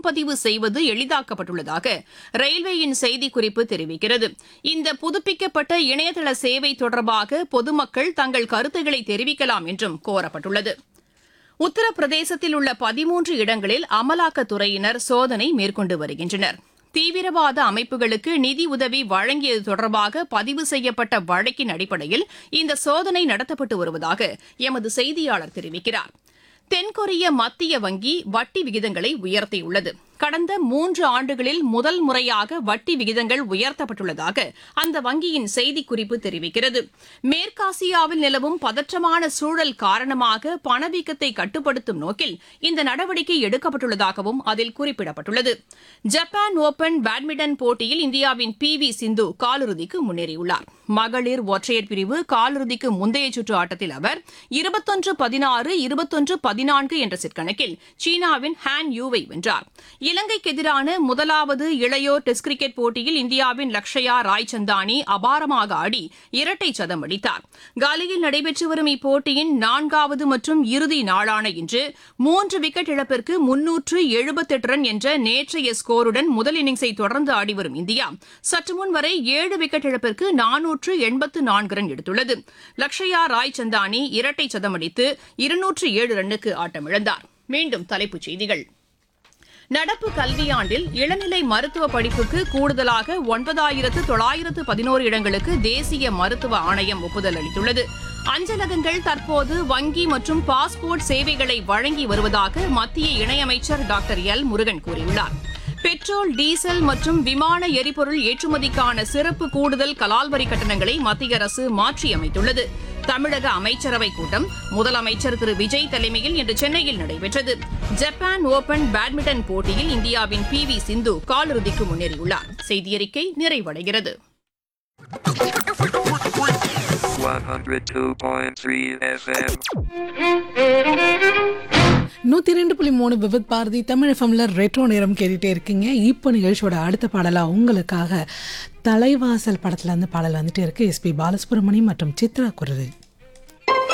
முன்பதிவு செய்வது எளிதாக்கப்பட்டுள்ளதாக ரயில்வேயின் செய்திக்குறிப்பு தெரிவிக்கிறது இந்த புதுப்பிக்கப்பட்ட இணையதள சேவை தொடர்பாக பொதுமக்கள் தங்கள் கருத்துக்களை தெரிவிக்கலாம் என்றும் கோரப்பட்டுள்ளது உத்தரப்பிரதேசத்தில் உள்ள பதிமூன்று இடங்களில் அமலாக்கத்துறையினர் சோதனை மேற்கொண்டு வருகின்றனர் தீவிரவாத அமைப்புகளுக்கு நிதி உதவி வழங்கியது தொடர்பாக பதிவு செய்யப்பட்ட வழக்கின் அடிப்படையில் இந்த சோதனை நடத்தப்பட்டு வருவதாக எமது செய்தியாளர் தெரிவிக்கிறார் தென்கொரிய மத்திய வங்கி வட்டி விகிதங்களை உயர்த்தியுள்ளது கடந்த மூன்று ஆண்டுகளில் முதல் முறையாக வட்டி விகிதங்கள் உயர்த்தப்பட்டுள்ளதாக அந்த வங்கியின் செய்திக்குறிப்பு தெரிவிக்கிறது மேற்காசியாவில் நிலவும் பதற்றமான சூழல் காரணமாக பணவீக்கத்தை கட்டுப்படுத்தும் நோக்கில் இந்த நடவடிக்கை எடுக்கப்பட்டுள்ளதாகவும் அதில் குறிப்பிடப்பட்டுள்ளது ஜப்பான் ஓபன் பேட்மிண்டன் போட்டியில் இந்தியாவின் பி வி சிந்து காலிறுதிக்கு முன்னேறியுள்ளார் மகளிர் ஒற்றையர் பிரிவு காலிறுதிக்கு முந்தைய சுற்று ஆட்டத்தில் அவர் இருபத்தொன்று பதினாறு இருபத்தொன்று பதினான்கு என்ற செட் கணக்கில் சீனாவின் ஹான் யூவை வென்றார் இலங்கைக்கு எதிரான முதலாவது இளையோர் டெஸ்ட் கிரிக்கெட் போட்டியில் இந்தியாவின் லக்ஷயா ராய்சந்தானி அபாரமாக ஆடி இரட்டை சதம் அடித்தார் காலியில் நடைபெற்று வரும் இப்போட்டியின் நான்காவது மற்றும் இறுதி நாளான இன்று மூன்று விக்கெட் இழப்பிற்கு முன்னூற்று எழுபத்தெட்டு ரன் என்ற நேற்றைய ஸ்கோருடன் முதல் இன்னிங்ஸை தொடர்ந்து ஆடிவரும் இந்தியா சற்று முன் வரை ஏழு விக்கெட் இழப்பிற்கு நானூற்று எண்பத்து நான்கு ரன் எடுத்துள்ளது லக்ஷயா ராய்சந்தானி இரட்டை சதம் அடித்து இருநூற்று ஏழு ரன்னுக்கு ஆட்டமிழந்தார் மீண்டும் தலைப்புச் செய்திகள் நடப்பு கல்வியாண்டில் இளநிலை மருத்துவ படிப்புக்கு கூடுதலாக ஒன்பதாயிரத்து தொள்ளாயிரத்து பதினோரு இடங்களுக்கு தேசிய மருத்துவ ஆணையம் ஒப்புதல் அளித்துள்ளது அஞ்சலகங்கள் தற்போது வங்கி மற்றும் பாஸ்போர்ட் சேவைகளை வழங்கி வருவதாக மத்திய இணையமைச்சர் டாக்டர் எல் முருகன் கூறியுள்ளார் பெட்ரோல் டீசல் மற்றும் விமான எரிபொருள் ஏற்றுமதிக்கான சிறப்பு கூடுதல் கலால் வரி கட்டணங்களை மத்திய அரசு மாற்றியமைத்துள்ளது தமிழக அமைச்சரவைக் கூட்டம் முதலமைச்சர் திரு விஜய் தலைமையில் இன்று சென்னையில் நடைபெற்றது ஜப்பான் ஓபன் பேட்மிண்டன் போட்டியில் இந்தியாவின் பி வி சிந்து காலிறுதிக்கு முன்னேறியுள்ளார் செய்தியறிக்கை நிறைவடைகிறது 102.3 FM. நூற்றி ரெண்டு புள்ளி மூணு விவித் பாரதி தமிழ் எஃப்எம்ல ரெட்ரோ நேரம் கேட்டுகிட்டே இருக்கீங்க இப்போ நிகழ்ச்சியோட அடுத்த பாடலாக உங்களுக்காக தலைவாசல் படத்துல இருந்து பாடல் வந்துட்டு இருக்கு எஸ்பி பாலசுப்ரமணியம் மற்றும் சித்ரா குரலில்